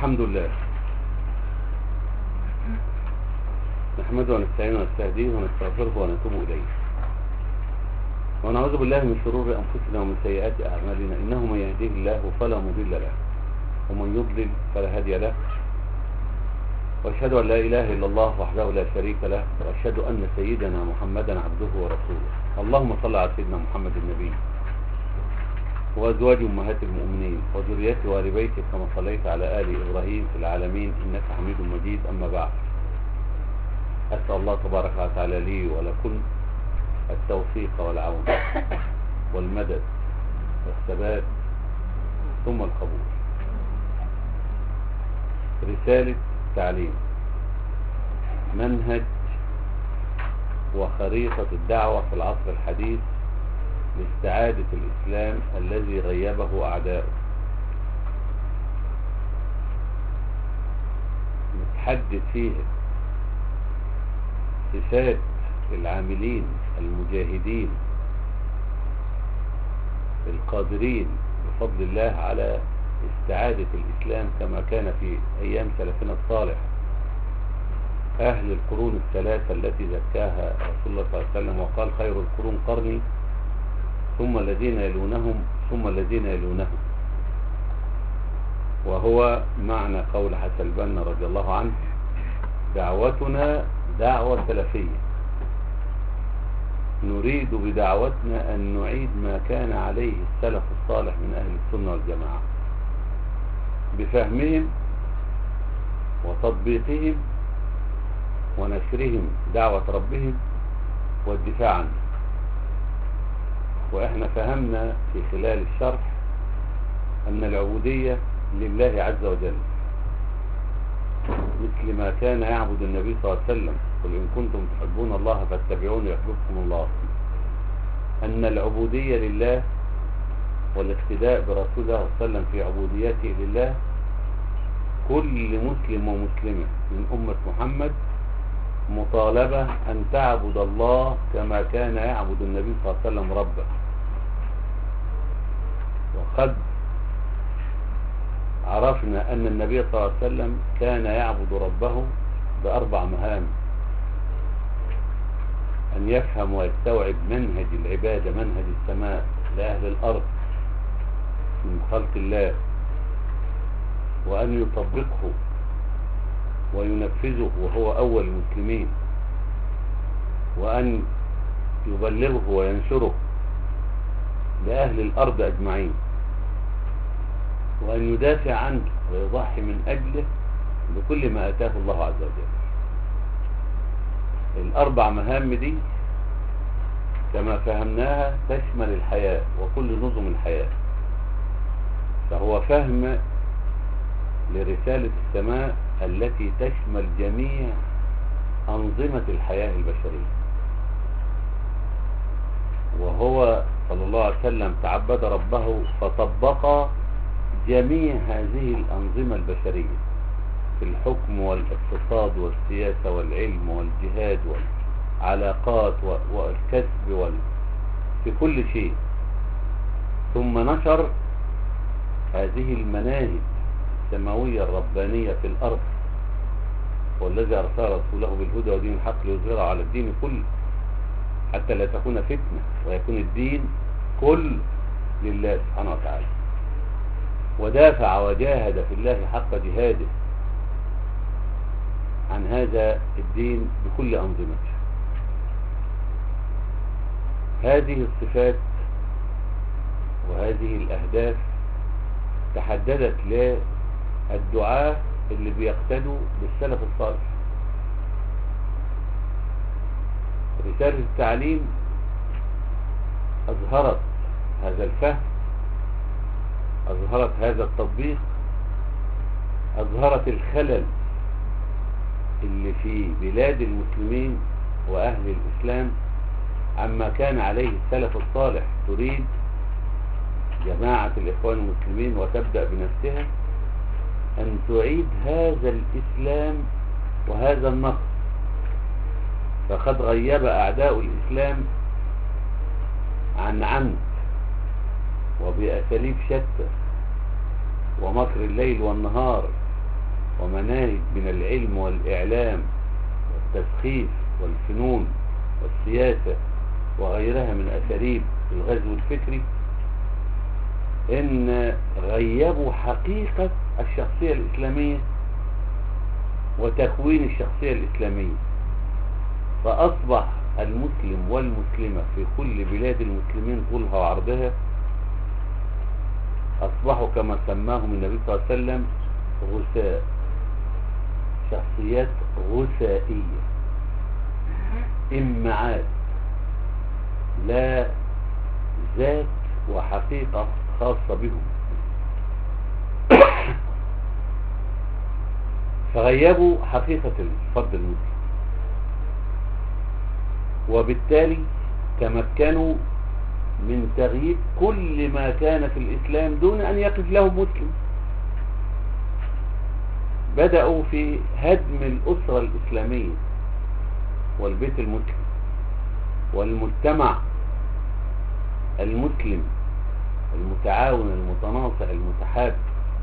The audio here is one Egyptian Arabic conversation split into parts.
الحمد لله نحمده ونستعينه ونستهديه ونستغفره ونتوب إليه ونعوذ بالله من شرور أنفسنا ومن سيئات أعمالنا إنه من يهديه الله فلا مضل له ومن يضلل فلا هادي له وأشهد أن لا إله إلا الله وحده لا شريك له وأشهد أن سيدنا محمدا عبده ورسوله اللهم صل على سيدنا محمد النبي وأزواج أمهات المؤمنين وذريته وآل بيته كما صليت على آل إبراهيم في العالمين إنك حميد مجيد أما بعد أسأل الله تبارك وتعالى لي ولكم التوفيق والعون والمدد والثبات ثم القبول رسالة تعليم منهج وخريطة الدعوة في العصر الحديث لاستعادة الإسلام الذي غيبه أعداؤه نتحدث فيه صفات العاملين المجاهدين القادرين بفضل الله على استعادة الإسلام كما كان في أيام سلفنا الصالح أهل القرون الثلاثة التي زكاها رسول الله صلى الله عليه وسلم وقال خير القرون قرني ثم الذين يلونهم ثم الذين يلونهم وهو معنى قول حسن البنا رضي الله عنه دعوتنا دعوة سلفية نريد بدعوتنا أن نعيد ما كان عليه السلف الصالح من أهل السنة والجماعة بفهمهم وتطبيقهم ونشرهم دعوة ربهم والدفاع عنه وإحنا فهمنا في خلال الشرح أن العبودية لله عز وجل مثل ما كان يعبد النبي صلى الله عليه وسلم قل إن كنتم تحبون الله فاتبعوني يحببكم الله أن العبودية لله والاقتداء برسول الله صلى الله عليه وسلم في عبوديته لله كل مسلم ومسلمة من أمة محمد مطالبة أن تعبد الله كما كان يعبد النبي صلى الله عليه وسلم ربه وقد عرفنا أن النبي صلى الله عليه وسلم كان يعبد ربه بأربع مهام أن يفهم ويستوعب منهج العبادة منهج السماء لأهل الأرض من خلق الله وأن يطبقه وينفذه وهو أول المسلمين وأن يبلغه وينشره لأهل الأرض أجمعين وأن يدافع عنه ويضحي من أجله بكل ما أتاه الله عز وجل الأربع مهام دي كما فهمناها تشمل الحياة وكل نظم الحياة فهو فهم لرسالة السماء التي تشمل جميع أنظمة الحياة البشرية وهو صلى الله عليه وسلم تعبد ربه فطبق جميع هذه الأنظمة البشرية في الحكم والاقتصاد والسياسة والعلم والجهاد والعلاقات والكسب وال... في كل شيء ثم نشر هذه المناهج السماوية الربانية في الأرض والذي أرسل رسوله بالهدى ودين الحق ليظهره على الدين كله حتى لا تكون فتنة ويكون الدين كل لله سبحانه وتعالى ودافع وجاهد في الله حق جهاده عن هذا الدين بكل أنظمته هذه الصفات وهذه الأهداف تحددت للدعاة اللي بيقتدوا بالسلف الصالح رسالة التعليم أظهرت هذا الفهم أظهرت هذا التطبيق أظهرت الخلل اللي في بلاد المسلمين وأهل الإسلام عما كان عليه السلف الصالح تريد جماعة الإخوان المسلمين وتبدأ بنفسها أن تعيد هذا الإسلام وهذا النصر فقد غيب أعداء الإسلام عن عمد وبأساليب شتى ومكر الليل والنهار ومناهج من العلم والإعلام والتسخيف والفنون والسياسة وغيرها من أساليب الغزو الفكري إن غيبوا حقيقة الشخصية الإسلامية وتكوين الشخصية الإسلامية فأصبح المسلم والمسلمة في كل بلاد المسلمين طولها وعرضها أصبحوا كما سماهم النبي صلى الله عليه وسلم غثاء شخصيات غثائية إمعات لا ذات وحقيقة خاصة بهم فغيبوا حقيقة الفرد المسلم وبالتالي تمكنوا من تغييب كل ما كان في الإسلام دون أن يقف له مسلم بدأوا في هدم الأسرة الإسلامية والبيت المسلم والمجتمع المسلم المتعاون المتناصع المتحاب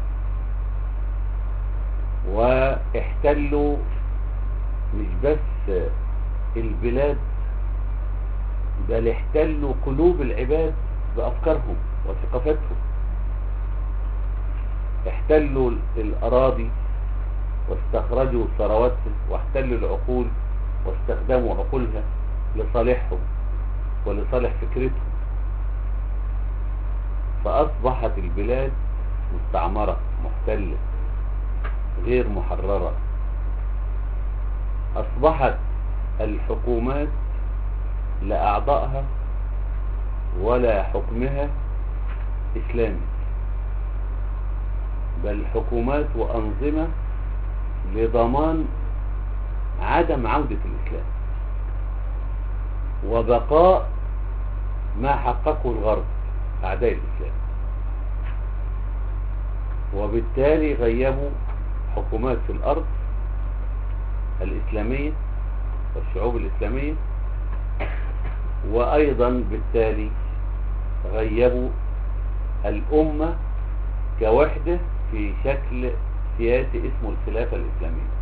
واحتلوا مش بس البلاد بل احتلوا قلوب العباد بأفكارهم وثقافتهم احتلوا الأراضي واستخرجوا ثرواتهم واحتلوا العقول واستخدموا عقولها لصالحهم ولصالح فكرتهم فأصبحت البلاد مستعمرة محتلة غير محررة أصبحت الحكومات لا أعضائها ولا حكمها إسلامي بل حكومات وأنظمة لضمان عدم عودة الإسلام وبقاء ما حققه الغرب أعداء الإسلام وبالتالي غيبوا حكومات في الأرض الإسلامية والشعوب الإسلامية وأيضا بالتالي غيبوا الأمة كوحدة في شكل سياسي اسمه الخلافة الإسلامية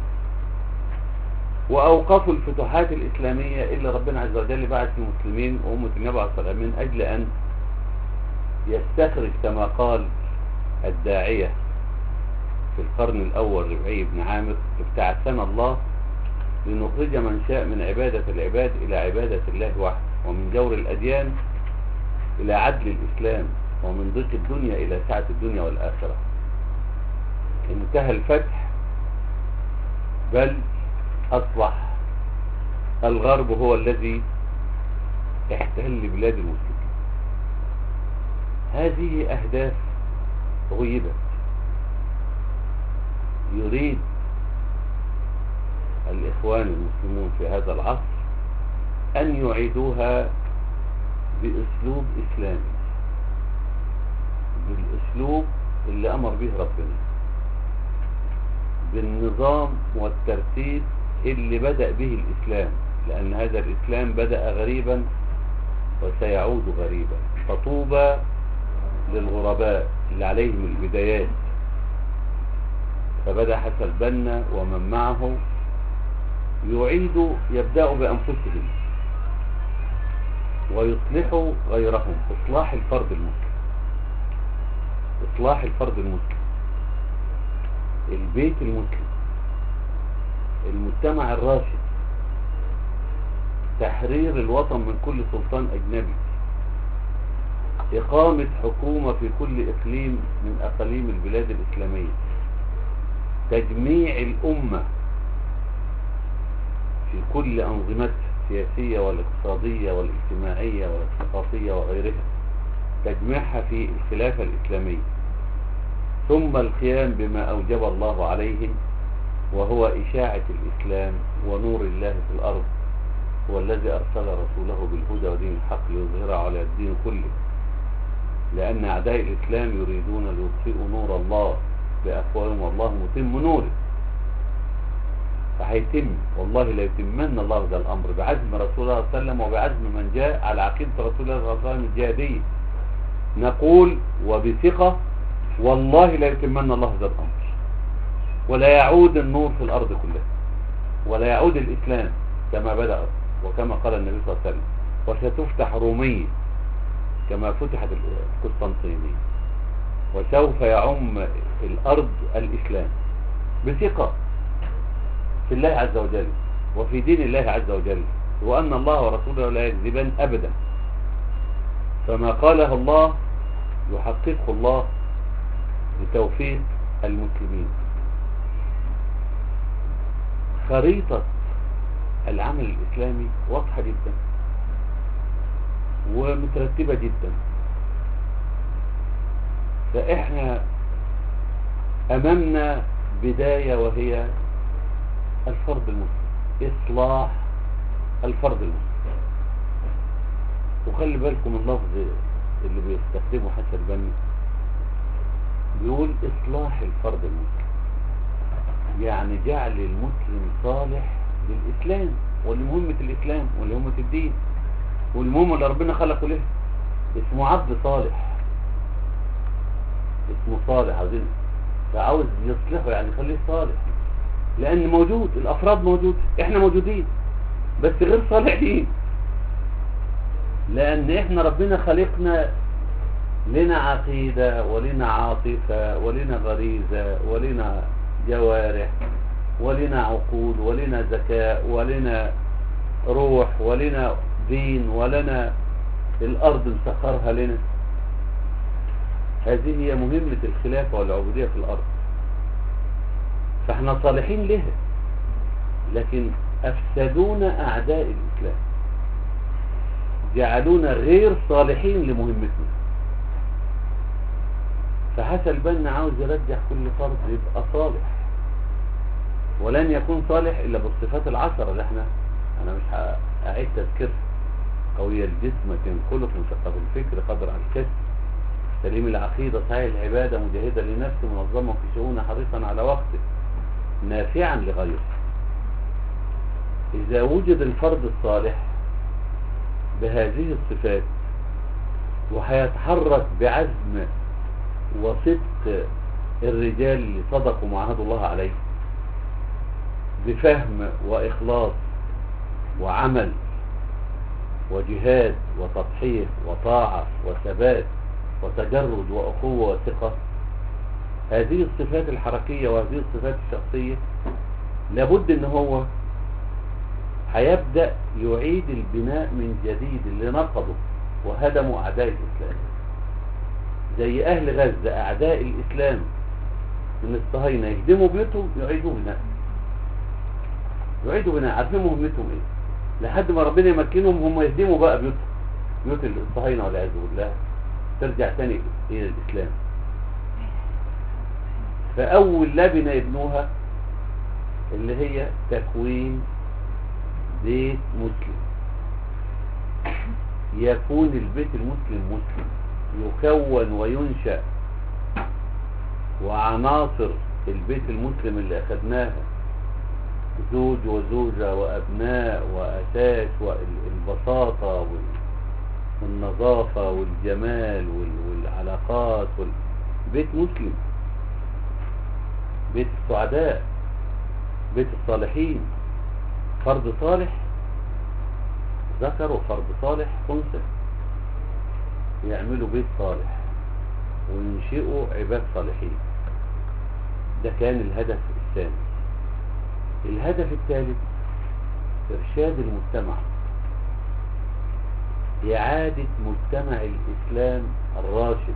وأوقفوا الفتوحات الإسلامية اللي ربنا عز وجل بعث المسلمين وأمة النبي عليه الصلاة من أجل أن يستخرج كما قال الداعية في القرن الأول ربعي بن عامر ابتعثنا الله لنخرج من شاء من عبادة العباد إلى عبادة الله وحده ومن جور الأديان إلى عدل الإسلام ومن ضيق الدنيا إلى سعة الدنيا والآخرة انتهى الفتح بل أصبح الغرب هو الذي احتل بلاد المسلمين هذه أهداف غيبت يريد الإخوان المسلمون في هذا العصر أن يعيدوها بأسلوب إسلامي بالأسلوب اللي أمر به ربنا بالنظام والترتيب اللي بدأ به الإسلام لأن هذا الإسلام بدأ غريبا وسيعود غريبا فطوبى للغرباء اللي عليهم البدايات فبدأ حسن البنا ومن معه يعيدوا يبدأوا بأنفسهم ويصلحوا غيرهم إصلاح الفرد المسلم إصلاح الفرد المسلم البيت المسلم المجتمع الراشد تحرير الوطن من كل سلطان أجنبي إقامة حكومة في كل إقليم من أقاليم البلاد الإسلامية تجميع الأمة في كل أنظمتها السياسية والاقتصادية والاجتماعية والثقافية وغيرها تجميعها في الخلافة الإسلامية ثم القيام بما أوجب الله عليهم وهو إشاعة الإسلام ونور الله في الأرض هو الذي أرسل رسوله بالهدى ودين الحق ليظهره على الدين كله لأن أعداء الإسلام يريدون ليطفئوا نور الله بأفواههم والله متم نوره فهيتم والله لا يتمن الله هذا الأمر بعزم رسول الله صلى الله عليه وسلم وبعزم من جاء على عقيدة رسول الله صلى الله عليه وسلم الجهادية نقول وبثقة والله لا يتمن الله هذا الأمر ولا يعود النور في الأرض كلها ولا يعود الإسلام كما بدأ وكما قال النبي صلى الله عليه وسلم وستفتح رومية كما فتحت القسطنطينية وسوف يعم الأرض الإسلام بثقة في الله عز وجل وفي دين الله عز وجل وأن الله ورسوله لا يكذبان أبدا فما قاله الله يحققه الله بتوفيق المسلمين خريطة العمل الإسلامي واضحة جدا ومترتبة جدا فإحنا أمامنا بداية وهي الفرد المسلم إصلاح الفرد المسلم وخلي بالكم اللفظ اللي بيستخدمه حسن البني بيقول إصلاح الفرد المسلم يعني جعل المسلم صالح للإسلام ولمهمة الإسلام ولمهمة الدين والمهمة اللي ربنا خلقه له اسمه عبد صالح اسمه صالح عاوزين فعاوز يصلحه يعني يخليه صالح لأن موجود الأفراد موجود احنا موجودين بس غير صالحين لأن احنا ربنا خلقنا لنا عقيدة ولنا عاطفة ولنا غريزة ولنا جوارح ولنا عقول ولنا ذكاء ولنا روح ولنا دين ولنا الأرض مسخرها لنا هذه هي مهمة الخلافة والعبودية في الأرض فاحنا صالحين لها لكن أفسدونا أعداء الإسلام جعلونا غير صالحين لمهمتنا فحسن البنا عاوز يرجع كل فرد يبقى صالح ولن يكون صالح إلا بالصفات العشرة اللي احنا أنا مش هأعيد تذكرها قوي الجسم خلق مشقق الفكر قدر على الكسب سليم العقيدة صحيح العبادة مجاهدة لنفسه منظمة في شؤونه حريصا على وقته نافعا لغيره إذا وجد الفرد الصالح بهذه الصفات وهيتحرك بعزم وصدق الرجال اللي صدقوا معهد الله عليه بفهم وإخلاص وعمل وجهاد وتضحية وطاعة وثبات وتجرد وأخوة وثقة هذه الصفات الحركية وهذه الصفات الشخصية لابد ان هو هيبدأ يعيد البناء من جديد اللي نقضه وهدموا أعداء الإسلام زي أهل غزة أعداء الإسلام من الصهاينة يهدموا بيوتهم يعيدوا بناء يعيدوا بناء عارفين مهمتهم ايه لحد ما ربنا يمكنهم هم يهدموا بقى بيوتهم بيوت الصهاينة والعياذ بالله ترجع تاني إلى الإسلام فأول لبنة يبنوها اللي هي تكوين بيت مسلم يكون البيت المسلم مسلم يكون وينشأ وعناصر البيت المسلم اللي أخذناها زوج وزوجة وأبناء وأساس والبساطة والنظافة والجمال والعلاقات بيت مسلم بيت السعداء بيت الصالحين فرد صالح ذكر وفرد صالح أنثى يعملوا بيت صالح وينشئوا عباد صالحين ده كان الهدف الثاني الهدف الثالث إرشاد المجتمع إعادة مجتمع الإسلام الراشد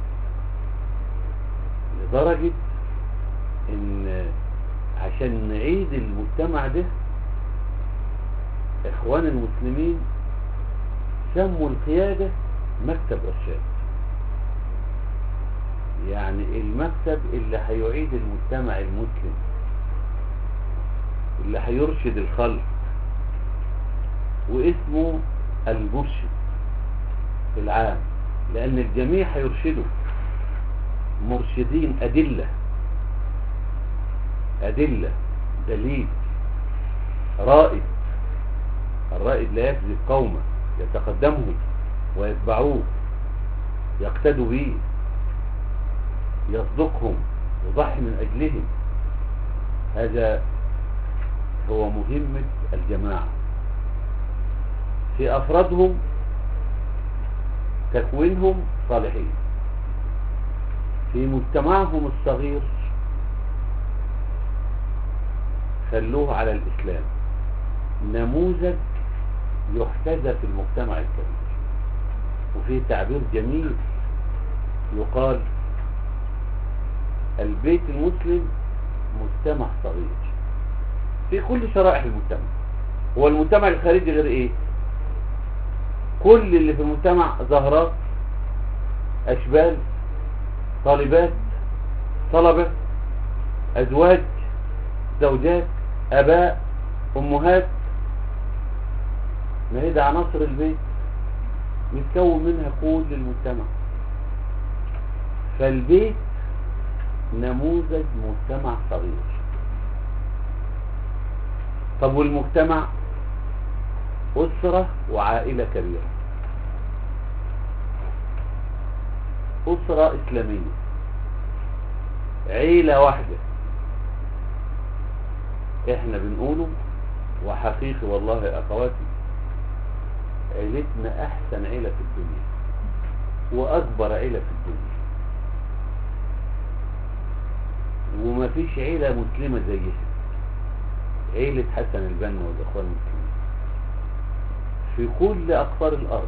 لدرجة إن عشان نعيد المجتمع ده إخوان المسلمين سموا القيادة مكتب إرشاد يعني المكتب اللي هيعيد المجتمع المسلم اللي هيرشد الخلق واسمه المرشد العام لأن الجميع هيرشدوا مرشدين أدلة أدلة دليل رائد الرائد لا يكذب قومه يتقدمه ويتبعوه يقتدوا به يصدقهم يضحي من أجلهم هذا هو مهمة الجماعة في أفرادهم تكوينهم صالحين في مجتمعهم الصغير خلوه على الإسلام نموذج يحتذى في المجتمع الكبير وفي تعبير جميل يقال البيت المسلم مجتمع صغير في كل شرائح المجتمع هو المجتمع الخارجي غير ايه كل اللي في المجتمع زهرات اشبال طالبات طلبة ازواج زوجات اباء امهات ما هي ده عناصر البيت متكون منها كل المجتمع فالبيت نموذج مجتمع صغير طب والمجتمع أسرة وعائلة كبيرة أسرة إسلامية عيلة واحدة احنا بنقوله وحقيقي والله يا أخواتي عيلتنا أحسن عيلة في الدنيا وأكبر عيلة في الدنيا وما فيش عيلة مسلمة زيها عيلة حسن البنا والإخوان المسلمين في كل أقطار الأرض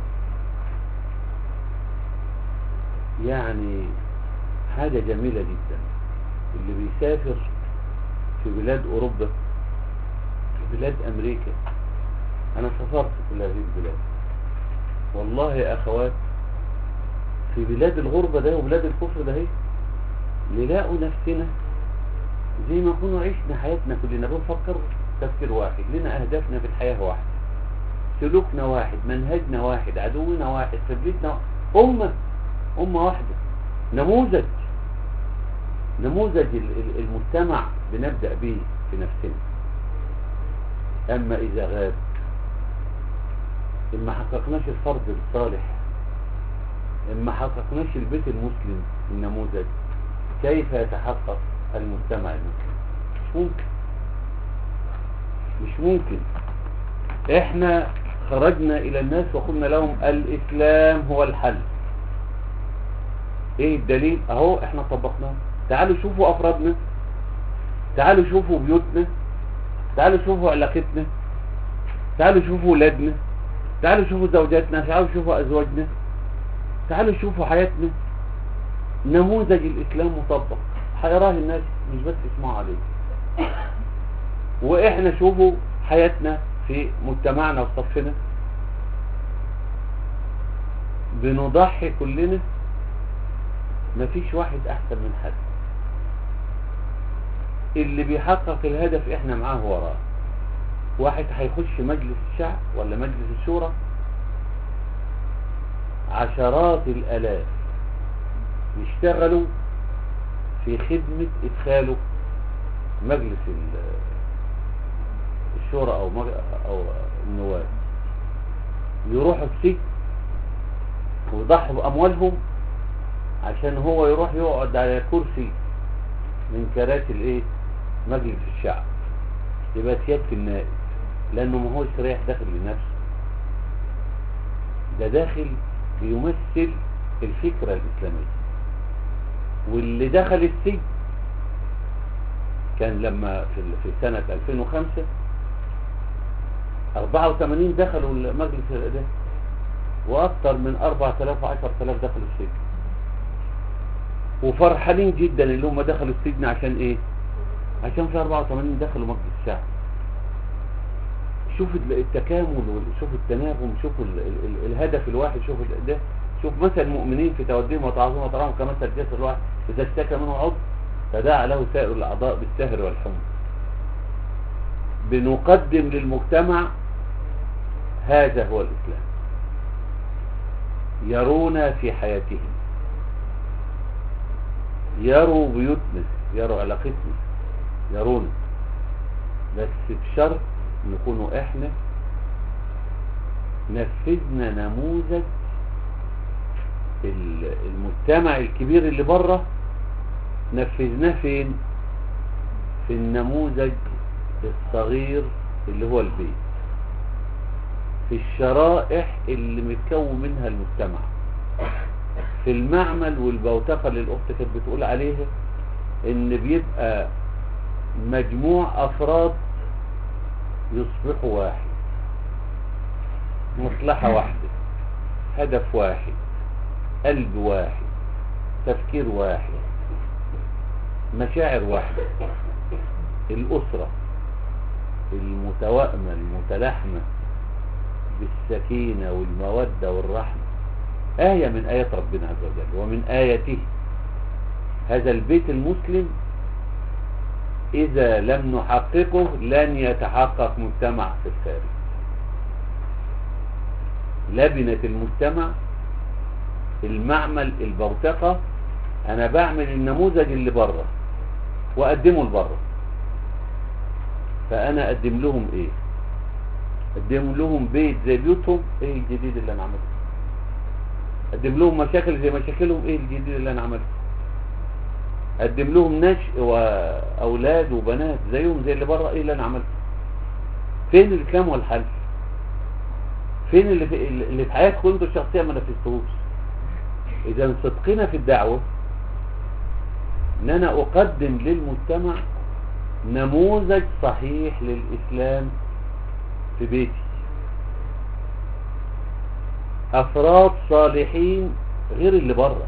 يعني حاجة جميلة جدا اللي بيسافر في بلاد أوروبا في بلاد أمريكا أنا سافرت في هذه البلاد والله يا أخوات في بلاد الغربة ده وبلاد الكفر ده هي نلاقوا نفسنا زي ما كنا عشنا حياتنا كلنا بنفكر تفكير واحد لنا أهدافنا في الحياة واحد سلوكنا واحد منهجنا واحد عدونا واحد خبرتنا أمة أمة واحدة نموذج نموذج المجتمع بنبدأ به في نفسنا أما إذا غاب إما حققناش الفرد الصالح إما حققناش البيت المسلم النموذج كيف يتحقق المجتمع المسلم مش ممكن مش ممكن احنا خرجنا الى الناس وقلنا لهم الاسلام هو الحل ايه الدليل اهو احنا طبقناه تعالوا شوفوا افرادنا تعالوا شوفوا بيوتنا تعالوا شوفوا علاقتنا تعالوا شوفوا ولادنا تعالوا شوفوا زوجاتنا تعالوا شوفوا ازواجنا تعالوا شوفوا حياتنا نموذج الاسلام مطبق هيراه الناس مش بس يسمعوا عليه واحنا شوفوا حياتنا في مجتمعنا وصفنا بنضحي كلنا مفيش واحد احسن من حد اللي بيحقق الهدف احنا معاه وراه واحد هيخش مجلس الشعب ولا مجلس الشورى عشرات الالاف يشتغلوا في خدمة ادخاله مجلس الشورى او مج... او النواب يروحوا السجن ويضحوا باموالهم عشان هو يروح يقعد على كرسي من كراسي الايه مجلس الشعب يبقى سيادة النائب لانه ما هوش رايح داخل لنفسه ده داخل بيمثل الفكرة الاسلامية واللي دخل السجن كان لما في في سنة 2005 84 دخلوا المجلس ده واكثر من 4000 و 10000 دخلوا السجن وفرحانين جدا اللي هم دخلوا السجن عشان ايه عشان في 84 دخلوا مجلس الشعب شوف التكامل شوف التناغم شوف ال ال ال الهدف الواحد شوف ده شوف مثل المؤمنين في توديهم وتعظيم وترحم كمثل الجسد الواحد اذا اشتكى منه عضو تداعى له سائر الاعضاء بالسهر والحمى بنقدم للمجتمع هذا هو الاسلام يرونا في حياتهم يروا بيوتنا يروا علاقتنا يرونا بس بشرط نكونوا احنا نفذنا نموذج المجتمع الكبير اللي بره نفذناه فين في النموذج الصغير اللي هو البيت في الشرائح اللي متكون منها المجتمع في المعمل والبوتقة اللي الأخت كانت بتقول عليها إن بيبقى مجموع أفراد يصبحوا واحد مصلحة واحدة هدف واحد قلب واحد تفكير واحد مشاعر واحدة الأسرة المتوائمة المتلاحمة بالسكينة والمودة والرحمة آية من آيات ربنا عز وجل ومن آياته هذا البيت المسلم إذا لم نحققه لن يتحقق مجتمع في الخارج لبنة المجتمع المعمل البوتقة أنا بعمل النموذج اللي بره وأقدمه لبره فأنا أقدم لهم إيه أقدم لهم بيت زي بيوتهم إيه الجديد اللي أنا عملته أقدم لهم مشاكل زي مشاكلهم إيه الجديد اللي أنا عملته أقدم لهم نشء وأولاد وبنات زيهم زي اللي بره إيه اللي أنا عملته فين الإسلام والحل فين اللي في, اللي في حياتكم انتوا الشخصية ما نفذتوش إذا صدقنا في الدعوة ان انا اقدم للمجتمع نموذج صحيح للاسلام في بيتي افراد صالحين غير اللي بره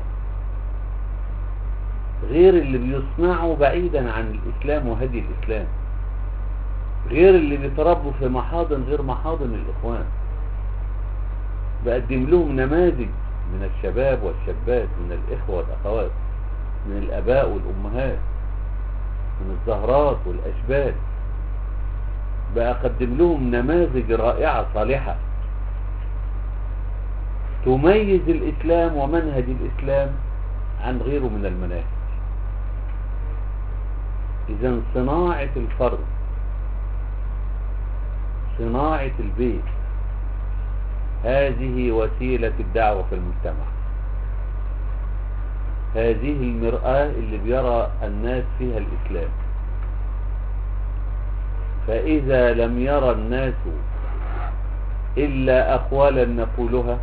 غير اللي بيصنعوا بعيدا عن الاسلام وهدي الاسلام غير اللي بيتربوا في محاضن غير محاضن الاخوان بقدم لهم نماذج من الشباب والشابات من الاخوة والاخوات من الاباء والامهات من الزهرات والاشبال بقدم لهم نماذج رائعة صالحة تميز الاسلام ومنهج الاسلام عن غيره من المناهج اذا صناعة الفرد صناعة البيت هذه وسيلة الدعوة في المجتمع هذه المرآة اللي بيرى الناس فيها الإسلام فإذا لم يرى الناس إلا أقوالا نقولها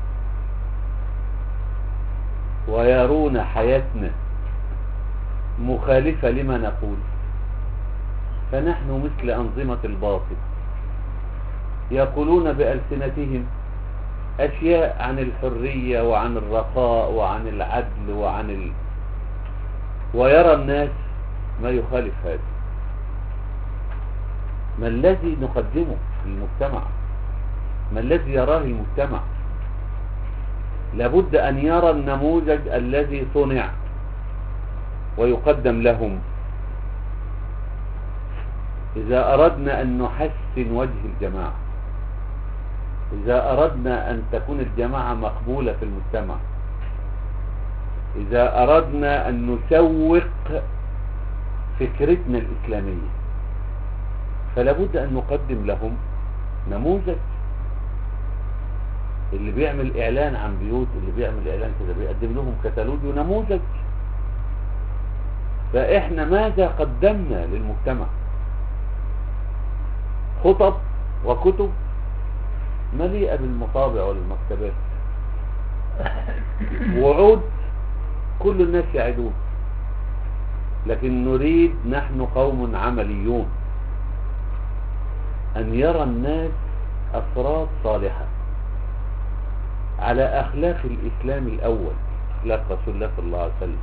ويرون حياتنا مخالفة لما نقول فنحن مثل أنظمة الباطل يقولون بألسنتهم أشياء عن الحرية وعن الرخاء وعن العدل وعن ال... ويرى الناس ما يخالف هذا ما الذي نقدمه للمجتمع ما الذي يراه المجتمع لابد أن يرى النموذج الذي صنع ويقدم لهم إذا أردنا أن نحسن وجه الجماعة إذا أردنا أن تكون الجماعة مقبولة في المجتمع إذا أردنا أن نسوق فكرتنا الإسلامية فلابد أن نقدم لهم نموذج اللي بيعمل إعلان عن بيوت اللي بيعمل إعلان كده بيقدم لهم كتالوج ونموذج فإحنا ماذا قدمنا للمجتمع خطب وكتب مليئة بالمطابع والمكتبات وعود كل الناس يعدون لكن نريد نحن قوم عمليون أن يرى الناس أفراد صالحة على أخلاق الإسلام الأول أخلاق رسول الله صلى الله عليه وسلم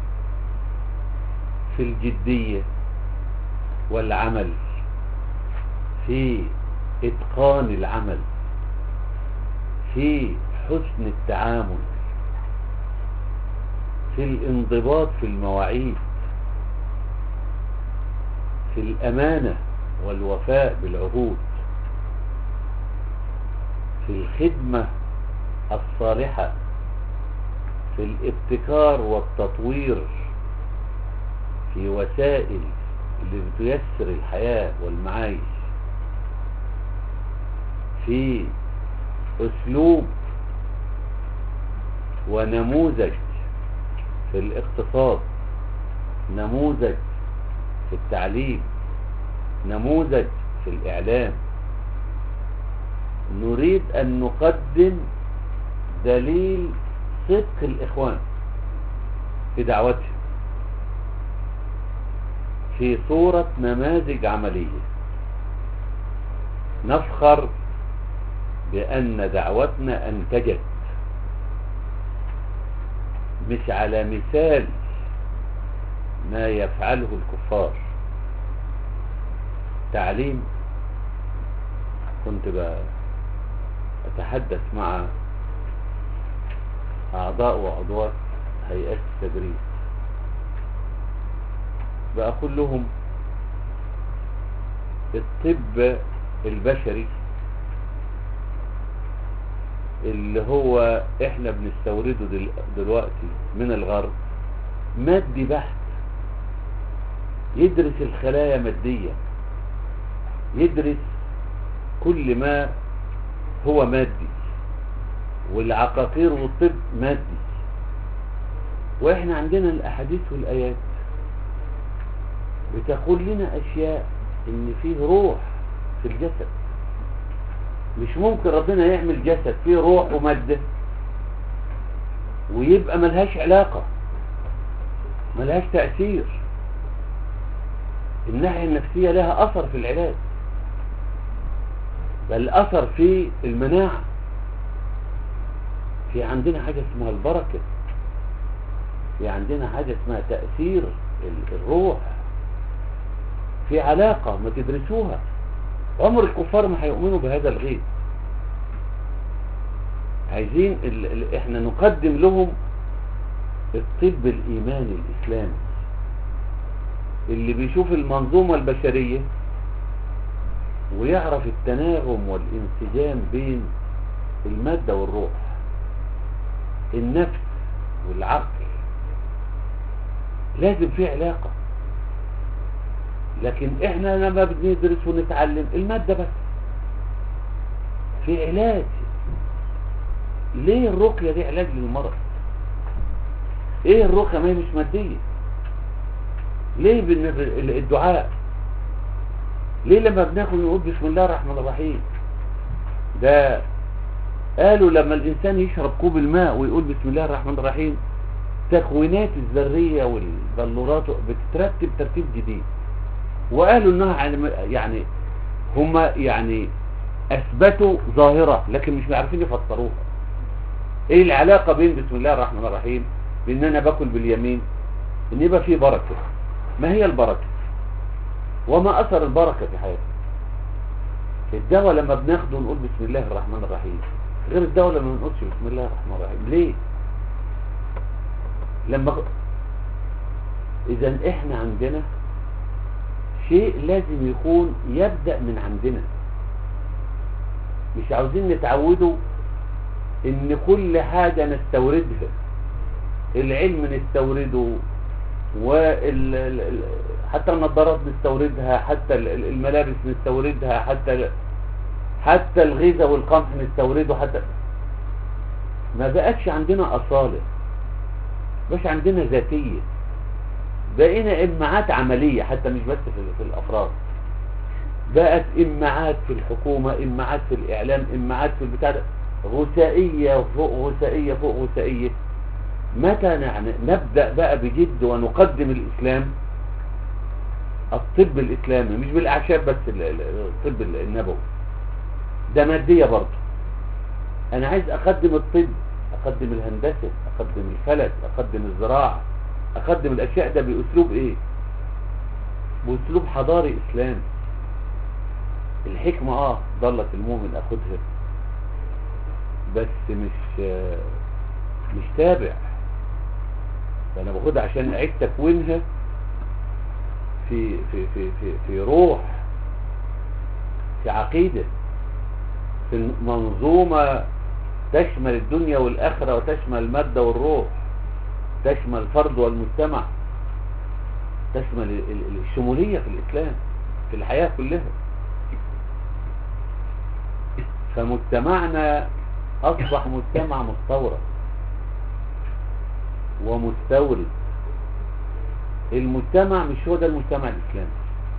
في الجدية والعمل في إتقان العمل في حسن التعامل في الانضباط في المواعيد في الأمانة والوفاء بالعهود في الخدمة الصالحة في الابتكار والتطوير في وسائل اللي بتيسر الحياة والمعايش في اسلوب ونموذج في الاقتصاد نموذج في التعليم نموذج في الإعلام نريد أن نقدم دليل صدق الإخوان في دعوتهم في صورة نماذج عملية نفخر بأن دعوتنا أنتجت مش على مثال ما يفعله الكفار تعليم كنت أتحدث مع أعضاء وأضواء هيئات التدريس بقول لهم الطب البشري اللي هو احنا بنستورده دل دلوقتي من الغرب مادي بحت يدرس الخلايا مادية يدرس كل ما هو مادي والعقاقير والطب مادي واحنا عندنا الاحاديث والايات بتقول لنا اشياء ان فيه روح في الجسد مش ممكن ربنا يعمل جسد فيه روح ومادة ويبقى ملهاش علاقة ملهاش تأثير الناحية النفسية لها أثر في العلاج بل أثر في المناعة في عندنا حاجة اسمها البركة في عندنا حاجة اسمها تأثير الروح في علاقة ما تدرسوها عمر الكفار ما هيؤمنوا بهذا الغيب عايزين ال ال احنا نقدم لهم الطب الايماني الاسلامي اللي بيشوف المنظومة البشرية ويعرف التناغم والانسجام بين المادة والروح النفس والعقل لازم في علاقة لكن احنا لما بندرس ونتعلم المادة بس في علاج ليه الرقية دي علاج للمرض ايه الرقية ما هي مش مادية ليه الدعاء ليه لما بناخد نقول بسم الله الرحمن الرحيم ده قالوا لما الانسان يشرب كوب الماء ويقول بسم الله الرحمن الرحيم تكوينات الذرية والبلورات بتترتب ترتيب جديد وقالوا انها يعني هم يعني اثبتوا ظاهرة لكن مش عارفين يفسروها ايه العلاقة بين بسم الله الرحمن الرحيم بان انا باكل باليمين ان يبقى فيه بركة ما هي البركة وما اثر البركة في حياتنا الدواء لما بناخده نقول بسم الله الرحمن الرحيم غير الدواء لما ما نقولش بسم الله الرحمن الرحيم ليه لما اذا احنا عندنا شيء لازم يكون يبدأ من عندنا مش عاوزين نتعودوا ان كل حاجة نستوردها العلم نستورده وال حتى النظارات نستوردها حتى الملابس نستوردها حتى حتى الغذاء والقمح نستورده حتى ما بقتش عندنا أصالة مش عندنا ذاتية بقينا إمعات عملية حتى مش بس في, في الأفراد بقت إمعات في الحكومة إمعات في الإعلام إمعات في البتاع ده غثائية فوق غثائية فوق غثائية متى يعني نبدأ بقى بجد ونقدم الإسلام الطب الإسلامي مش بالأعشاب بس الطب النبوي ده مادية برضه أنا عايز أقدم الطب أقدم الهندسة أقدم الفلك أقدم الزراعة أقدم الأشياء ده بأسلوب إيه بأسلوب حضاري إسلامي الحكمة آه ضلت المؤمن أخدها بس مش مش تابع فأنا باخدها عشان أعيد تكوينها في في في في في روح في عقيدة في منظومة تشمل الدنيا والآخرة وتشمل المادة والروح تشمل الفرد والمجتمع تشمل الشمولية في الإسلام في الحياة كلها فمجتمعنا أصبح مجتمع مستورد ومستورد المجتمع مش هو ده المجتمع الإسلامي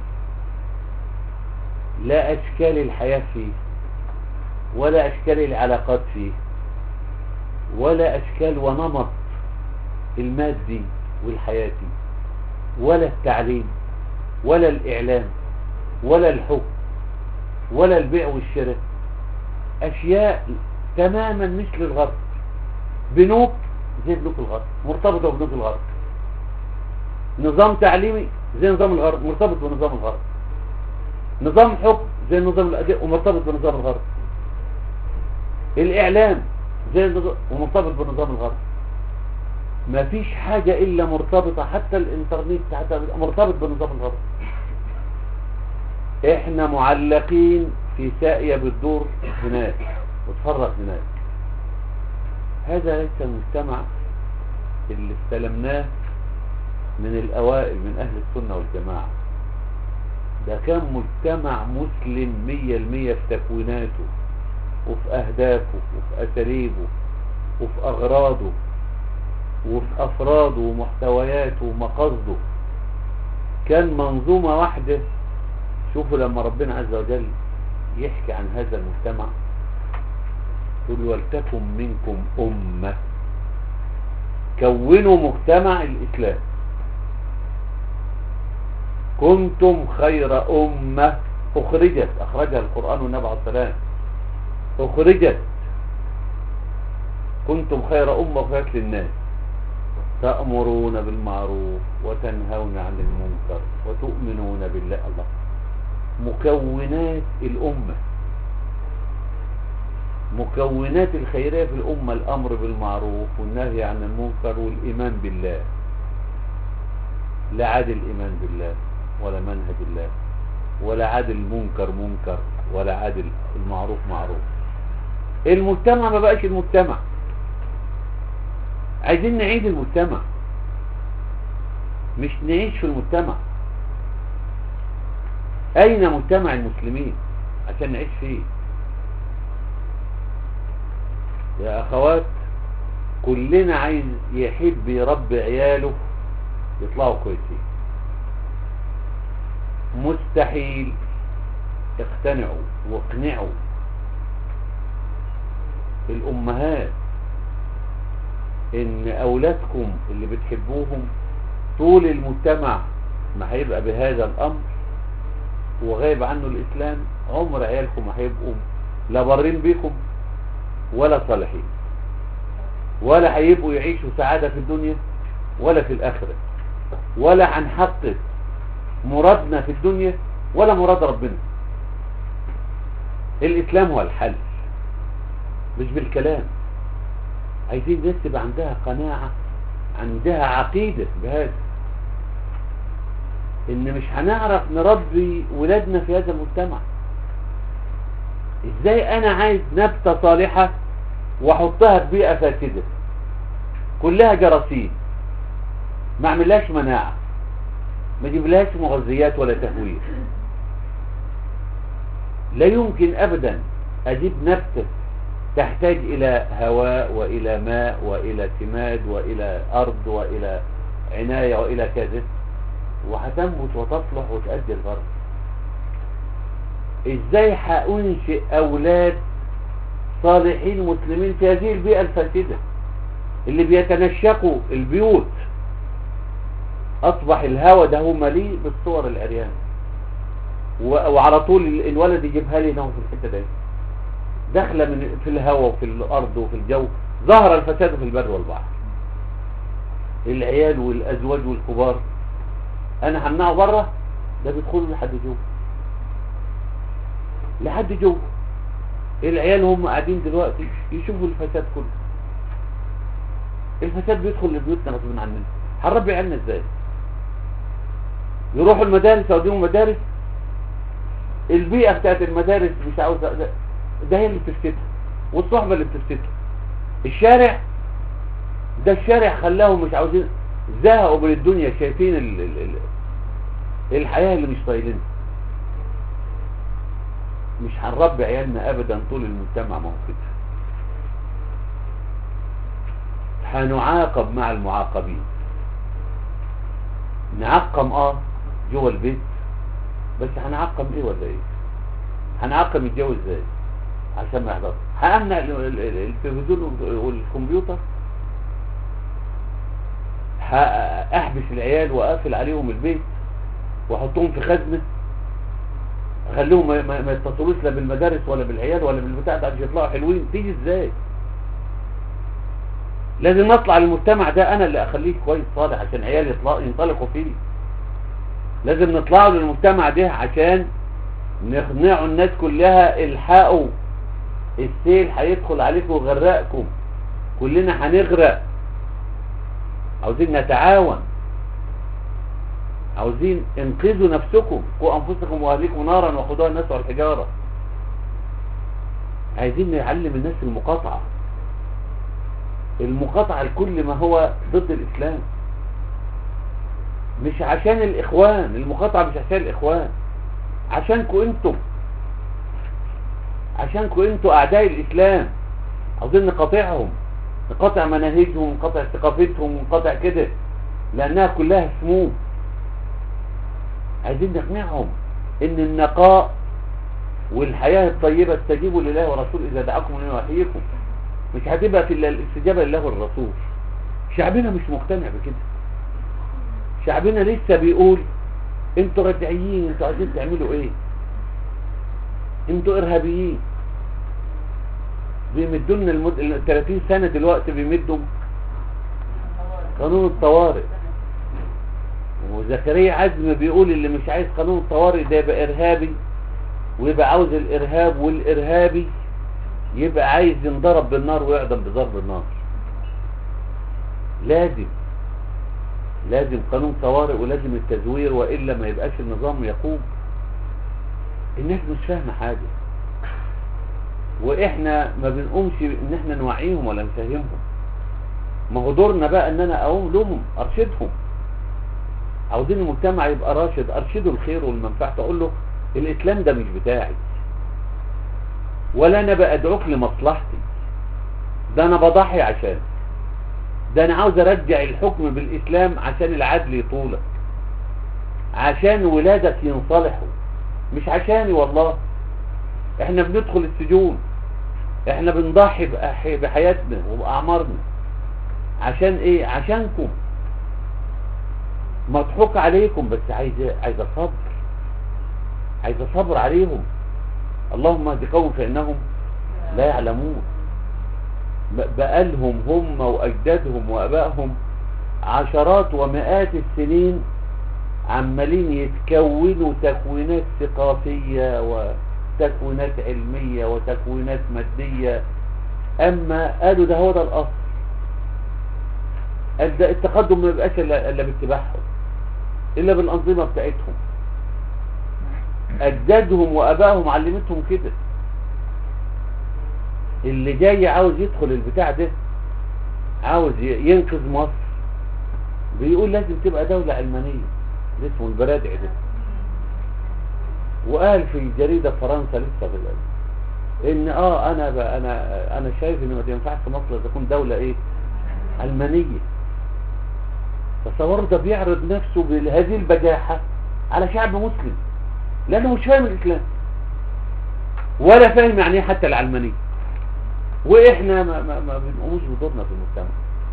لا أشكال الحياة فيه ولا أشكال العلاقات فيه ولا أشكال ونمط المادي والحياتي ولا التعليم ولا الإعلام ولا الحكم ولا البيع والشراء أشياء تماما مثل الغرب بنوك زي بنوك الغرب مرتبطة بنوك الغرب نظام تعليمي زي نظام الغرب مرتبط بنظام الغرب نظام حكم زي نظام الأداء ومرتبط بنظام الغرب الإعلام زي النظام ومرتبط بنظام الغرب ما فيش حاجة إلا مرتبطة حتى الإنترنت حتى مرتبط بنظام الغرب إحنا معلقين في ساقية بتدور هناك وتفرق هناك هذا ليس المجتمع اللي استلمناه من الأوائل من أهل السنة والجماعة ده كان مجتمع مسلم مية المية في تكويناته وفي أهدافه وفي أساليبه وفي أغراضه وفي أفراده ومحتوياته ومقاصده كان منظومة واحدة شوفوا لما ربنا عز وجل يحكي عن هذا المجتمع يقول ولتكن منكم أمة كونوا مجتمع الإسلام كنتم خير أمة أخرجت أخرجها القرآن والنبي عليه السلام أخرجت كنتم خير أمة أخرجت للناس تأمرون بالمعروف وتنهون عن المنكر وتؤمنون بالله الله مكونات الأمة مكونات الخيرية في الأمة الأمر بالمعروف والنهي عن المنكر والإيمان بالله لا عاد الإيمان بالله ولا منهج الله ولا عاد المنكر منكر ولا عاد المعروف معروف المجتمع ما بقاش المجتمع عايزين نعيد المجتمع مش نعيش في المجتمع اين مجتمع المسلمين عشان نعيش فيه يا اخوات كلنا عايز يحب يربي عياله يطلعوا كويسين مستحيل اقتنعوا واقنعوا الامهات ان اولادكم اللي بتحبوهم طول المجتمع ما هيبقى بهذا الامر وغايب عنه الاسلام عمر عيالكم ما هيبقوا لا بارين بيكم ولا صالحين ولا هيبقوا يعيشوا سعادة في الدنيا ولا في الاخرة ولا هنحقق مرادنا في الدنيا ولا مراد ربنا الاسلام هو الحل مش بالكلام عايزين ناس تبقى عندها قناعة عندها عقيدة بهذا ان مش هنعرف نربي ولادنا في هذا المجتمع ازاي انا عايز نبتة صالحة واحطها في بيئة فاسدة كلها جراثيم ما اعملهاش مناعة ما اجيبلهاش مغذيات ولا تهوير لا يمكن ابدا اجيب نبتة تحتاج إلى هواء وإلى ماء وإلى سماد وإلى أرض وإلى عناية وإلى كذا وهتنبت وتصلح وتأدي الغرض إزاي هأنشئ أولاد صالحين مسلمين في هذه البيئة الفاسدة اللي بيتنشقوا البيوت أصبح الهوى ده هو مليء بالصور العريان وعلى طول الولد يجيبها لي هنا في الحتة دي داخله من في الهواء وفي الارض وفي الجو ظهر الفساد في البر والبحر العيال والازواج والكبار انا همنعه بره ده بيدخلوا لحد جوه لحد جوه العيال هم قاعدين دلوقتي يشوفوا الفساد كله الفساد بيدخل لبيوتنا غصب عننا هنربي عيالنا ازاي يروحوا المدارس يوديهم مدارس البيئه بتاعت المدارس مش عاوز ده, ده هي اللي بتفتتها والصحبه اللي بتفتتها الشارع ده الشارع خلاهم مش عاوزين زهقوا من الدنيا شايفين ال ال ال الحياه اللي مش طايلينها مش هنربي عيالنا ابدا طول المجتمع ما هو كده هنعاقب مع المعاقبين نعقم اه جوه البيت بس هنعقم ايه ولا ايه هنعقم الجو ازاي عشان ما يحضرش هامنع ال- ال- ال- التلفزيون والكمبيوتر ه- احبس العيال واقفل عليهم البيت واحطهم في خزنه اخليهم ما, ما, ما يتصلوش لا بالمدارس ولا بالعيال ولا بالبتاع ده عشان يطلعوا حلوين تيجي ازاي لازم اطلع للمجتمع ده انا اللي اخليه كويس صالح عشان عيالي يطلعوا ينطلقوا فيه لازم نطلعوا للمجتمع ده عشان نقنعوا الناس كلها الحقوا السيل هيدخل عليكم ويغرقكم كلنا هنغرق عاوزين نتعاون عاوزين انقذوا نفسكم قوا انفسكم واهليكم نارا وقودها الناس والحجاره عايزين نعلم الناس المقاطعه المقاطعه لكل ما هو ضد الاسلام مش عشان الاخوان المقاطعه مش عشان الاخوان عشانكم انتم عشانكم انتم اعداء الاسلام عاوزين نقاطعهم نقاطع مناهجهم نقاطع ثقافتهم نقاطع كده لانها كلها سموم عايزين نقنعهم ان النقاء والحياة الطيبة استجيبوا لله ورسول اذا دعاكم لما يحييكم مش هتبقى في الا الاستجابة لله والرسول شعبنا مش مقتنع بكده شعبنا لسه بيقول انتوا رجعيين انتوا عايزين تعملوا ايه انتوا ارهابيين بيمدوا لنا المد... ال 30 سنة دلوقتي بيمدوا قانون الطوارئ وزكريا عزم بيقول اللي مش عايز قانون الطوارئ ده يبقى ارهابي ويبقى عاوز الارهاب والارهابي يبقى عايز ينضرب بالنار ويعدم بضرب النار لازم لازم قانون طوارئ ولازم التزوير والا ما يبقاش النظام يقوم الناس مش فاهمه حاجه واحنا ما بنقومش ان احنا نوعيهم ولا نفهمهم ما هو دورنا بقى ان انا اقوم لهم ارشدهم عاوزين المجتمع يبقى راشد ارشده الخير والمنفعه اقول له الاسلام ده مش بتاعي ولا انا بادعوك لمصلحتي ده انا بضحي عشان ده انا عاوز ارجع الحكم بالاسلام عشان العدل يطولك عشان ولادك ينصلحوا مش عشاني والله احنا بندخل السجون احنا بنضحي بأح- بحياتنا وبأعمارنا عشان ايه عشانكم مضحوك عليكم بس عايزه عايزه صبر عايزه صبر عليهم اللهم اهد قوم فانهم لا يعلمون ب- بقالهم هم واجدادهم وابائهم عشرات ومئات السنين عمالين يتكونوا تكوينات ثقافية وتكوينات علمية وتكوينات مادية اما قالوا ده هو ده الاصل قال ده التقدم ما يبقاش الا إلا باتباعهم الا بالانظمة بتاعتهم اجدادهم وابائهم علمتهم كده اللي جاي عاوز يدخل البتاع ده عاوز ي- ينقذ مصر بيقول لازم تبقى دولة علمانية اللي اسمه البرادع ده وقال في جريدة فرنسا لسه في الأول ان اه انا ب... انا انا شايف ان ما تنفعش مصر تكون دولة ايه علمانية تصور ده بيعرض نفسه بهذه البجاحة على شعب مسلم لانه مش فاهم الاسلام ولا فاهم يعني ايه حتى العلمانية واحنا ما, ما, ما بنقومش بدورنا في المجتمع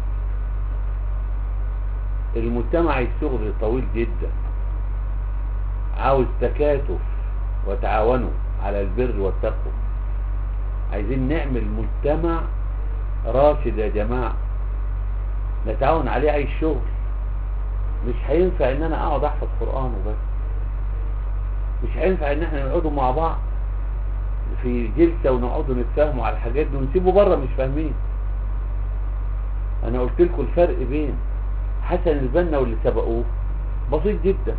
المجتمع الشغل طويل جدا عاوز تكاتف وتعاونوا على البر والتقوى عايزين نعمل مجتمع راشد يا جماعة نتعاون عليه اي شغل مش هينفع ان انا اقعد احفظ قرآن وبس مش هينفع ان احنا نقعدوا مع بعض في جلسة ونقعدوا نتفاهموا على الحاجات دي ونسيبوا بره مش فاهمين انا قلت لكم الفرق بين حسن البنا واللي سبقوه بسيط جدا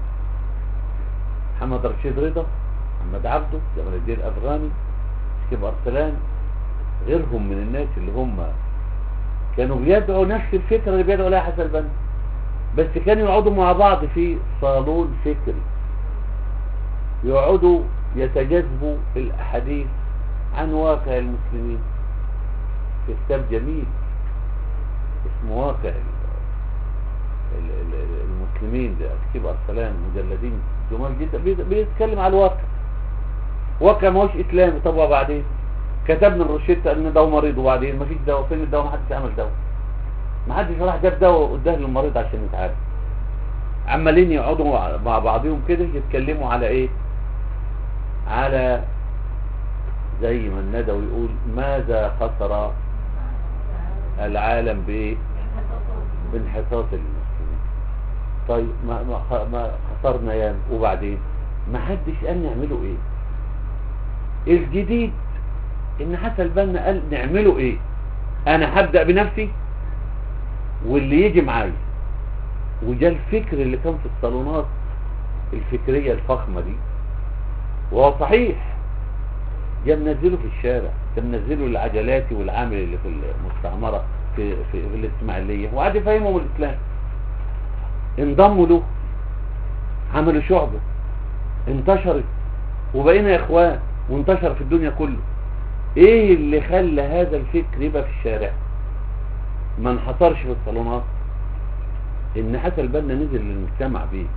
محمد رشيد رضا محمد عبده جمال الدين الافغاني شكيب ارسلان غيرهم من الناس اللي هم كانوا بيدعوا نفس الفكرة اللي بيدعوا لها حسن البنا بس كانوا يقعدوا مع بعض في صالون فكري يقعدوا يتجاذبوا الأحاديث عن واقع المسلمين في كتاب جميل اسمه واقع ال- ال- ال- المسلمين لكتيب ارسلان مجلدين جمال جدا بي- بيتكلم على الواقع واقع ما هوش اسلامي طب وبعدين كتبنا الروشته ان ده مريض وبعدين ما فيش دواء فين الدواء ما حدش عمل دواء ما حدش راح جاب دواء واداه للمريض عشان يتعالج عمالين يقعدوا مع بعضهم كده يتكلموا على ايه على زي ما الندوي يقول ماذا خسر العالم بايه بانحطاط المسلمين طيب ما, ما, خ- ما خسرنا ياما وبعدين ما حدش قال نعمله ايه الجديد ان حسن البنا قال نعمله ايه انا هبدأ بنفسي واللي يجي معايا وجا الفكر اللي كان في الصالونات الفكرية الفخمة دي وهو صحيح جا منزله في الشارع كان منزله العجلاتي والعامل اللي في المستعمرة في, في, في الاسماعيلية وقعد يفهمهم الاسلام انضموا له عملوا شعبة انتشرت وبقينا اخوان وانتشر في الدنيا كله ايه اللي خلى هذا الفكر يبقى في الشارع ما انحصرش في الصالونات ان حسن البنا نزل للمجتمع بيه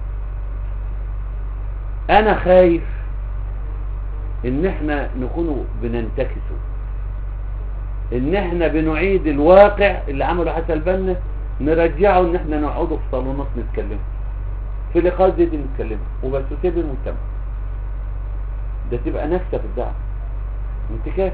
انا خايف ان احنا نكونوا بننتكسوا ان احنا بنعيد الواقع اللي عمله حسن البنا نرجعه ان احنا نقعدوا في صالونات نتكلم في لقاء زي دي نتكلم وبس وسيب المجتمع ده تبقى نكسه في الدعوه انتكاس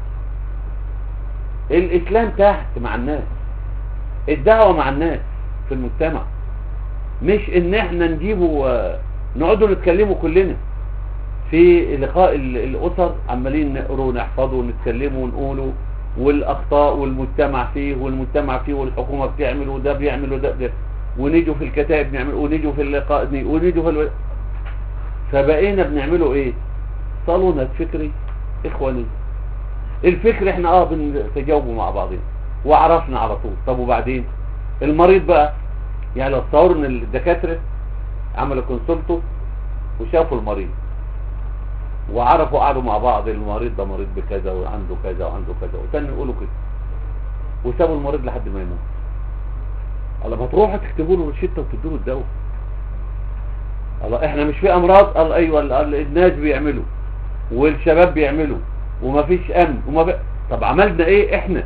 الاسلام تحت مع الناس الدعوه مع الناس في المجتمع مش ان احنا نجيبه آه، نقعدوا نتكلموا كلنا في لقاء ال- الاسر عمالين نقروا ونحفظوا ونتكلموا ونقولوا والاخطاء والمجتمع فيه والمجتمع فيه والحكومه بتعمل وده بيعمل وده ده ونيجوا في الكتائب نعمل ونيجوا في اللقاء دي ونيجوا في الو... فبقينا بنعمله ايه صالونات فكري اخواني الفكر احنا اه بنتجاوبوا مع بعضنا وعرفنا على طول طب وبعدين المريض بقى يعني لو تصور ان الدكاتره عملوا كونسلته وشافوا المريض وعرفوا قعدوا مع بعض المريض ده مريض بكذا وعنده كذا وعنده كذا وتاني يقولوا كده وسابوا المريض لحد ما يموت الله ما تروحوا تكتبوا له روشته وتدوا له الدواء الله احنا مش في امراض قال ايوه ال- ال- الناس بيعملوا والشباب بيعملوا ومفيش امن وما ب... طب عملنا ايه احنا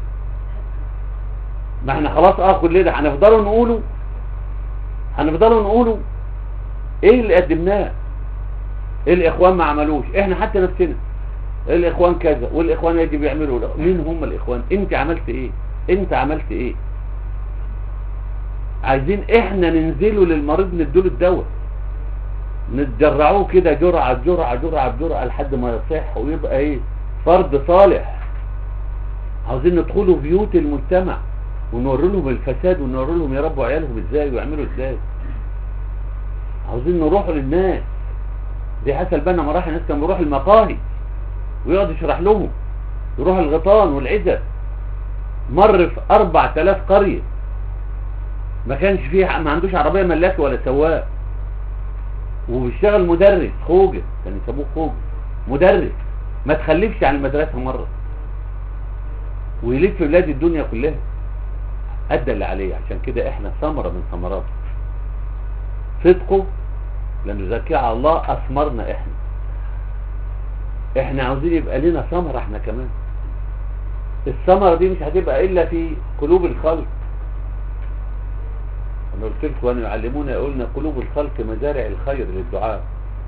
ما احنا خلاص اه كلنا هنفضلوا نقولوا هنفضلوا نقولوا ايه اللي قدمناه ايه الاخوان ما عملوش احنا حتى نفسنا الاخوان كذا والاخوان يجي بيعملوا لا. مين هم الاخوان انت عملت ايه انت عملت ايه عايزين احنا ننزله للمريض نديله الدواء نتجرعوه كده جرعة جرعة جرعة جرعة لحد ما يصح ويبقى ايه فرد صالح عاوزين ندخلوا بيوت المجتمع ونوري لهم الفساد ونوري لهم يربوا عيالهم ازاي ويعملوا ازاي عاوزين نروحوا للناس دي حسن البنا ما راح الناس كان بيروح المقاهي ويقعد يشرح لهم يروح الغيطان والعزب مر في 4000 قرية ما كانش فيه ما عندوش عربية ملاكي ولا سواق وبيشتغل مدرس خوجة كان يسموه خوجة مدرس ما تخلفش عن المدرسة مرة ويلف في بلاد الدنيا كلها أدى اللي عليه عشان كده احنا ثمرة من ثمراته صدقه لأن نزكي على الله أثمرنا احنا احنا عاوزين يبقى لنا ثمرة احنا كمان الثمرة دي مش هتبقى إلا في قلوب الخلق أنا قلت لكم أن يعلمون قلنا قلوب الخلق مزارع الخير للدعاء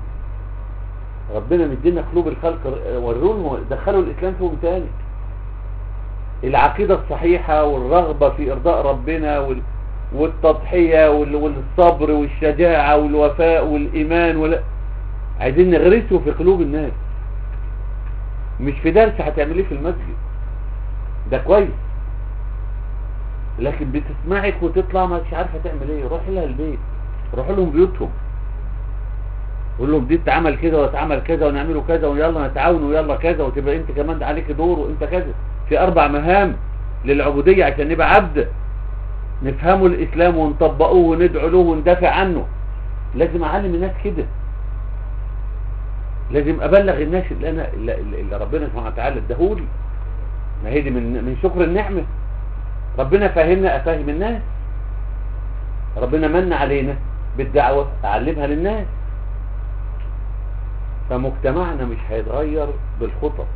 ربنا مدينا قلوب الخلق وروهم دخلوا الإسلام فيهم تاني العقيدة الصحيحة والرغبة في إرضاء ربنا وال... والتضحية وال... والصبر والشجاعة والوفاء والإيمان ولا... عايزين نغرسه في قلوب الناس مش في درس هتعمليه في المسجد ده كويس لكن بتسمعك وتطلع مش عارفه تعمل ايه روح لها البيت روح لهم بيوتهم قول لهم دي اتعمل كده واتعمل كذا ونعمله كذا ويلا نتعاون ويلا كذا وتبقى انت كمان عليك دور وانت كذا في اربع مهام للعبودية عشان نبقى عبد نفهموا الاسلام ونطبقوه وندعو له وندافع عنه لازم اعلم الناس كده لازم ابلغ الناس اللي انا اللي, اللي ربنا سبحانه وتعالى اداهولي ما هي دي من من شكر النعمه ربنا فهمنا افهم الناس ربنا من علينا بالدعوة أعلمها للناس فمجتمعنا مش هيتغير بالخطط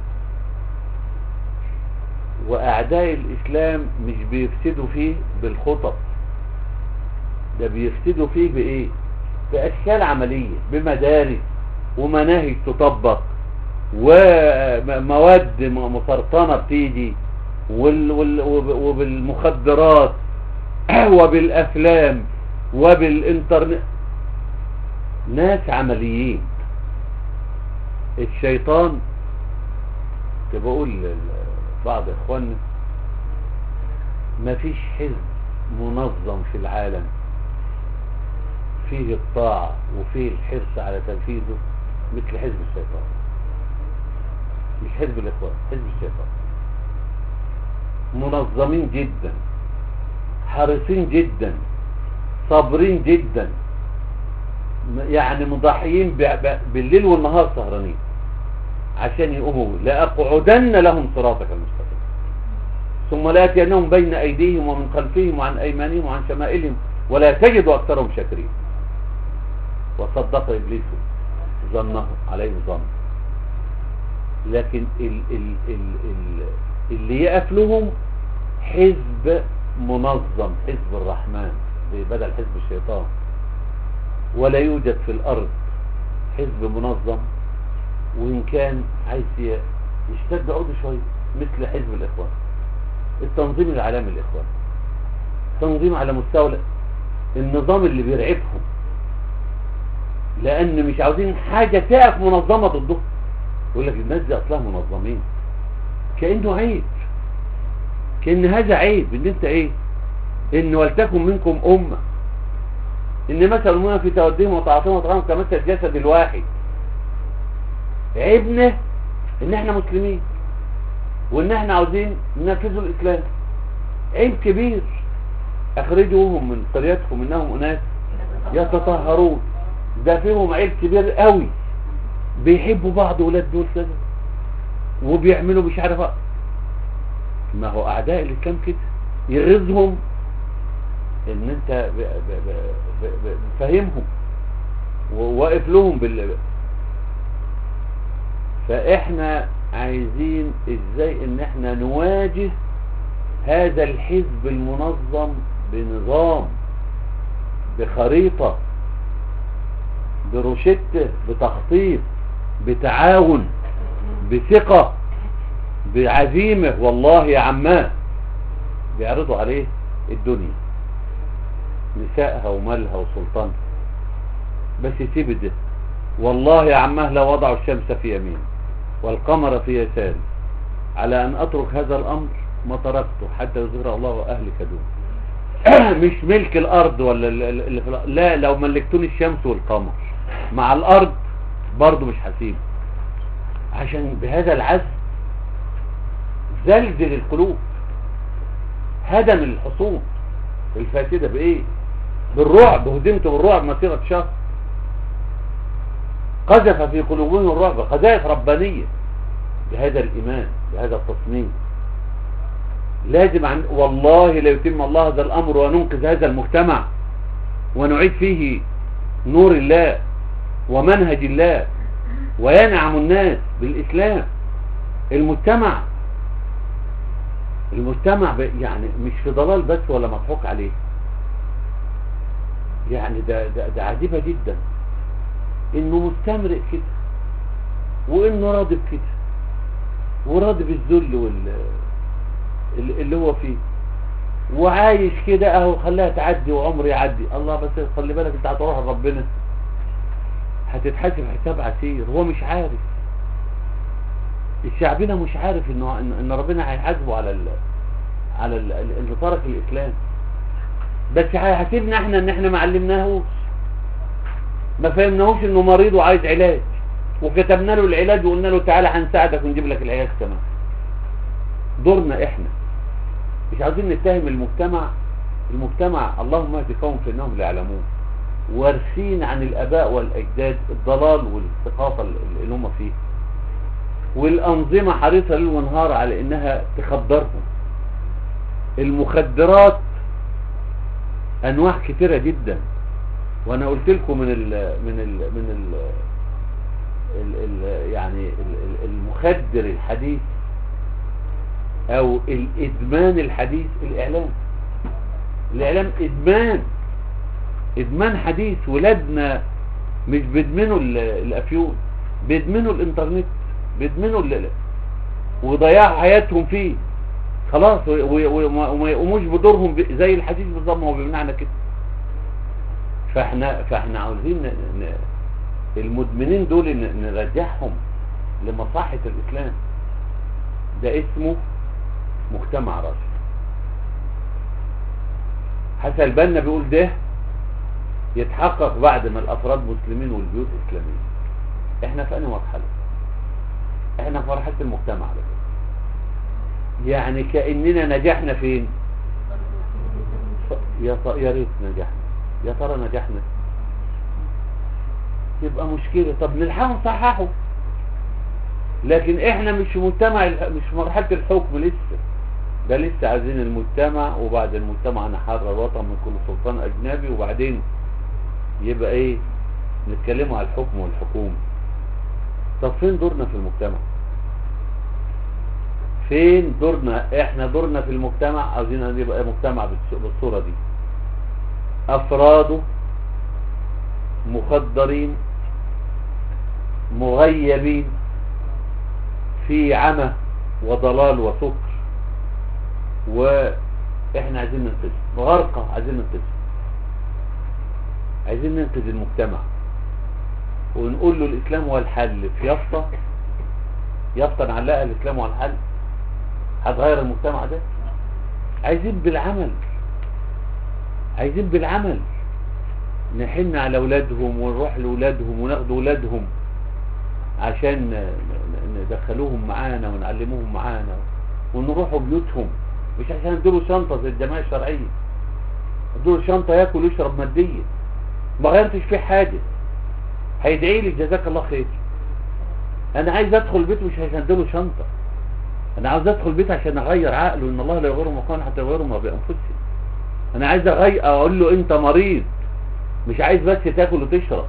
وأعداء الإسلام مش بيفسدوا فيه بالخطط ده بيفسدوا فيه بإيه بأشكال عملية بمدارس ومناهج تطبق ومواد مسرطنة بتيجي وال وال وبالمخدرات وبالأفلام وبالإنترنت ناس عمليين الشيطان كنت بقول لبعض اخواننا مفيش حزب منظم في العالم فيه الطاعة وفيه الحرص على تنفيذه مثل حزب الشيطان مش حزب الاخوان حزب الشيطان منظمين جدا حريصين جدا صابرين جدا يعني مضحيين بالليل والنهار سهرانين عشان يقوموا لأقعدن لهم صراطك المستقيم ثم لا يأتينهم بين أيديهم ومن خلفهم وعن أيمانهم وعن شمائلهم ولا تجد أكثرهم شاكرين وصدق إبليس ظنه عليه ظن لكن ال ال ال ال اللي يقف لهم حزب منظم حزب الرحمن بدل حزب الشيطان ولا يوجد في الأرض حزب منظم وإن كان عايز يشتد عضو شوية مثل حزب الإخوان التنظيم العالمي الإخوان تنظيم على مستوى النظام اللي بيرعبهم لأن مش عاوزين حاجة تقف منظمة ضدهم يقول لك الناس دي أصلها منظمين كأنه عيب كأن هذا عيب ان انت ايه ان ولتكن منكم امة ان مثل المؤمن في توديهم وطاعتهم وطاعتهم كمثل الجسد الواحد عيبنا ان احنا مسلمين وان احنا عاوزين ننفذوا الاسلام عيب كبير اخرجوهم من قريتكم انهم اناس يتطهرون ده فيهم عيب كبير قوي بيحبوا بعض ولاد دول كده وبيعملوا مش عارف ما هو اعداء الاسلام كده يغيظهم ان انت بفهمهم وواقف لهم بال فاحنا عايزين ازاي ان احنا نواجه هذا الحزب المنظم بنظام بخريطة بروشتة بتخطيط بتعاون بثقة بعزيمة والله يا عماه بيعرضوا عليه الدنيا نسائها ومالها وسلطانها بس يسيب ده والله يا عماه لو وضعوا الشمس في يمين والقمر في يساري على ان اترك هذا الامر ما تركته حتى يظهر الله اهلك دون مش ملك الارض ولا اللي في لا لو ملكتوني الشمس والقمر مع الارض برضو مش هسيبه عشان بهذا العزم زلزل القلوب هدم الحصون الفاسدة بايه بالرعب هدمت بالرعب مسيرة شهر قذف في قلوبهم الرعب قذائف ربانية بهذا الإيمان بهذا التصميم لازم عن والله لا يتم الله هذا الأمر وننقذ هذا المجتمع ونعيد فيه نور الله ومنهج الله وينعم الناس بالإسلام المجتمع المجتمع يعني مش في ضلال بس ولا مضحوك عليه يعني ده, ده, ده عجيبة جدا انه مستمرئ كده وانه راضي بكده وراضي بالذل وال اللي هو فيه وعايش كده اهو خلاها تعدي وعمر يعدي الله بس خلي بالك انت هتروح لربنا هتتحاسب حساب عسير هو مش عارف الشعبنا مش عارف انه ان ربنا هيحاسبه على ال على ال اللي ترك الاسلام بس هيحاسبنا احنا ان احنا ما علمناهوش ما فهمناهوش انه مريض وعايز علاج وكتبنا له العلاج وقلنا له تعالى هنساعدك ونجيب لك العلاج كمان دورنا احنا مش عايزين نتهم المجتمع المجتمع اللهم اهد قوم فانهم لا يعلمون وارثين عن الاباء والاجداد الضلال والثقافه اللي هم فيه والانظمه حريصه ليل ونهار على انها تخدرهم المخدرات انواع كتيرة جدا وانا قلت لكم من ال من ال من ال ال ال يعني ال- ال- المخدر الحديث او الادمان الحديث الاعلام الاعلام ادمان ادمان حديث ولادنا مش بيدمنوا ال- الافيون بيدمنوا الانترنت بيدمنوا ال- وضياع حياتهم فيه خلاص و- و- وما وما يقوموش بدورهم ب- زي الحديث بالظبط ما هو بيمنعنا كده فاحنا فاحنا عاوزين ن- ن- المدمنين دول ن- نرجعهم لمصلحة الاسلام ده اسمه مجتمع راشد حسن البنا بيقول ده يتحقق بعد ما الافراد مسلمين والبيوت اسلاميه احنا في انهي مرحله احنا في مرحله المجتمع ده يعني كاننا نجحنا فين ف- يا ط- يا ريت نجحنا يا ترى نجحنا يبقى مشكله طب نلحقه نصححه لكن احنا مش في مجتمع الح- مش في مرحله الحكم لسه ده لسه عايزين المجتمع وبعد المجتمع نحرر الوطن من كل سلطان اجنبي وبعدين يبقى ايه نتكلموا على الحكم والحكومة طب فين دورنا في المجتمع فين دورنا احنا دورنا في المجتمع عاوزين ان يبقى مجتمع بالس- بالصورة دي افراده مخدرين مغيبين في عمى وضلال وسكر واحنا عايزين ننقذ غرقة عايزين ننقذ عايزين ننقذ المجتمع ونقول له الاسلام هو الحل في يافطة يافطة نعلقها الاسلام هو الحل هتغير المجتمع ده عايزين بالعمل عايزين بالعمل نحن على اولادهم ونروح لاولادهم وناخد اولادهم عشان ن- ن- ندخلوهم معانا ونعلموهم معانا ونروحوا بيوتهم مش عشان نديله شنطة زي الجماعة الشرعية نديله شنطة ياكل ويشرب ماديا ما غيرتش فيه حاجة هيدعي لي جزاك الله خير انا عايز ادخل البيت مش عشان اديله شنطة انا عاوز ادخل البيت عشان اغير عقله ان الله لا يغير مكان حتى يغيروا ما بانفسهم انا عايز اغير اقول له انت مريض مش عايز بس تاكل وتشرب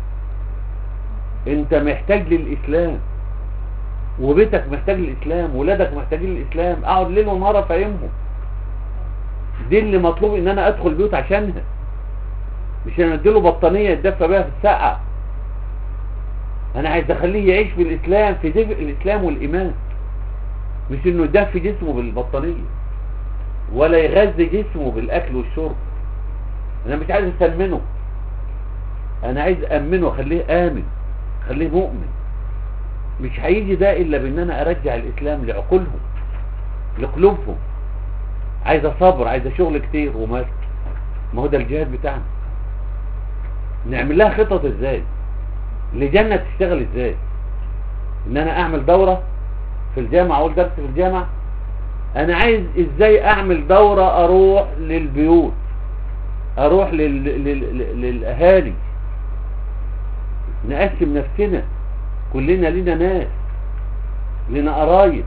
انت محتاج للاسلام وبيتك محتاج للاسلام ولادك محتاجين للاسلام اقعد ليل ونهار افهمهم دي اللي مطلوب ان انا ادخل بيوت عشانها مش انا اديله بطانيه يتدفى بيها في السقعه انا عايز اخليه يعيش في الاسلام في دفء الاسلام والايمان مش انه يدفي جسمه بالبطانيه ولا يغذي جسمه بالاكل والشرب انا مش عايز اسمنه انا عايز امنه اخليه امن اخليه مؤمن مش هيجي ده الا بان انا ارجع الاسلام لعقولهم لقلوبهم عايزه صبر عايزه شغل كتير ومال ما هو ده الجهاد بتاعنا نعمل لها خطط ازاي لجنة تشتغل ازاي ان انا اعمل دورة في الجامعة اقول درس في الجامعة انا عايز ازاي اعمل دورة اروح للبيوت اروح لل... لل... لل... للاهالي نقسم نفسنا كلنا لنا ناس لنا قرايب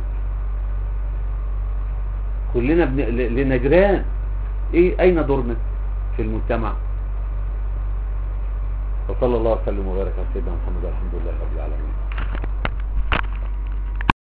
كلنا بن... ل- لنا جيران ايه اين دورنا في المجتمع وصلى الله وسلم وبارك على سيدنا محمد والحمد لله رب العالمين